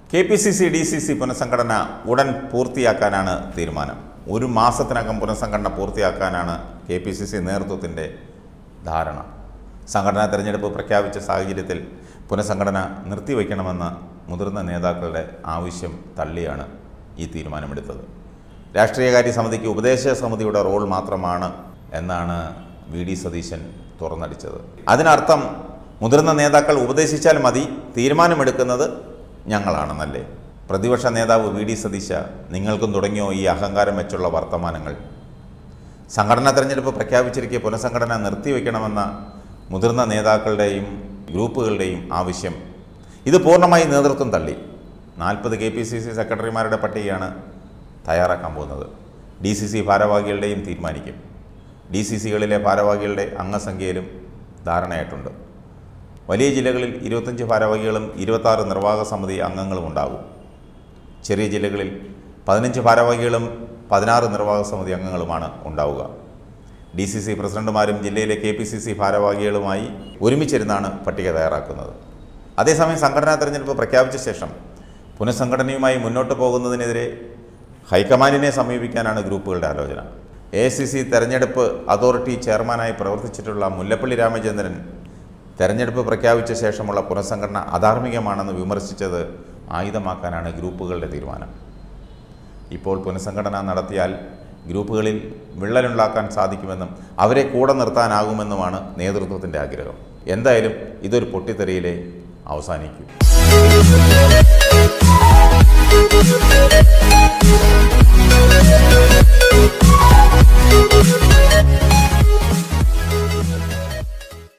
K P C C D C C പുനഃസംഘടന ഉടൻ പൂർത്തിയാക്കാനാണ് തീരുമാനം ഒരു മാസത്തിനകം പുനഃസംഘടന പൂർത്തിയാക്കാനാണ് കെ പി സി സി നേതൃത്വത്തിൻ്റെ ധാരണ സംഘടനാ തെരഞ്ഞെടുപ്പ് പ്രഖ്യാപിച്ച സാഹചര്യത്തിൽ പുനഃസംഘടന നിർത്തിവെക്കണമെന്ന മുതിർന്ന നേതാക്കളുടെ ആവശ്യം തള്ളിയാണ് ഈ തീരുമാനമെടുത്തത് രാഷ്ട്രീയകാര്യ സമിതിക്ക് ഉപദേശ സമിതിയുടെ റോൾ മാത്രമാണ് എന്നാണ് വി ഡി സതീശൻ തുറന്നടിച്ചത് അതിനർത്ഥം മുതിർന്ന നേതാക്കൾ ഉപദേശിച്ചാൽ മതി തീരുമാനമെടുക്കുന്നത് ഞങ്ങളാണെന്നല്ലേ പ്രതിപക്ഷ നേതാവ് വി ഡി സതീശ നിങ്ങൾക്കും തുടങ്ങിയോ ഈ അഹങ്കാരം വെച്ചുള്ള വർത്തമാനങ്ങൾ സംഘടനാ തെരഞ്ഞെടുപ്പ് പ്രഖ്യാപിച്ചിരിക്കെ പുനഃസംഘടന നിർത്തിവെക്കണമെന്ന മുതിർന്ന നേതാക്കളുടെയും ഗ്രൂപ്പുകളുടെയും ആവശ്യം ഇത് പൂർണ്ണമായി നേതൃത്വം തള്ളി നാൽപ്പത് കെ പി സി സി സെക്രട്ടറിമാരുടെ പട്ടികയാണ് തയ്യാറാക്കാൻ പോകുന്നത് ഡി സി സി ഭാരവാഹികളുടെയും തീരുമാനിക്കും ഡി സി സികളിലെ ഭാരവാഹികളുടെ അംഗസംഖ്യയിലും ധാരണയായിട്ടുണ്ട് വലിയ ജില്ലകളിൽ ഇരുപത്തഞ്ച് ഭാരവാഹികളും ഇരുപത്താറ് നിർവാഹക സമിതി അംഗങ്ങളും ഉണ്ടാകും ചെറിയ ജില്ലകളിൽ പതിനഞ്ച് ഭാരവാഹികളും പതിനാറ് നിർവാഹക സമിതി അംഗങ്ങളുമാണ് ഉണ്ടാവുക ഡി സി സി പ്രസിഡന്റുമാരും ജില്ലയിലെ കെ പി സി സി ഭാരവാഹികളുമായി ഒരുമിച്ചിരുന്നാണ് പട്ടിക തയ്യാറാക്കുന്നത് അതേസമയം സംഘടനാ തെരഞ്ഞെടുപ്പ് പ്രഖ്യാപിച്ച ശേഷം പുനഃസംഘടനയുമായി മുന്നോട്ട് പോകുന്നതിനെതിരെ ഹൈക്കമാൻഡിനെ സമീപിക്കാനാണ് ഗ്രൂപ്പുകളുടെ ആലോചന എ സി സി തെരഞ്ഞെടുപ്പ് അതോറിറ്റി ചെയർമാനായി പ്രവർത്തിച്ചിട്ടുള്ള മുല്ലപ്പള്ളി രാമചന്ദ്രൻ തെരഞ്ഞെടുപ്പ് പ്രഖ്യാപിച്ച ശേഷമുള്ള പുനഃസംഘടന അധാർമികമാണെന്ന് വിമർശിച്ചത് ആയുധമാക്കാനാണ് ഗ്രൂപ്പുകളുടെ തീരുമാനം ഇപ്പോൾ പുനഃസംഘടന നടത്തിയാൽ ഗ്രൂപ്പുകളിൽ വിള്ളലുണ്ടാക്കാൻ സാധിക്കുമെന്നും അവരെ കൂടെ നിർത്താനാകുമെന്നുമാണ് നേതൃത്വത്തിൻ്റെ ആഗ്രഹം എന്തായാലും ഇതൊരു പൊട്ടിത്തെറിയിലെ അവസാനിക്കൂ Thank you.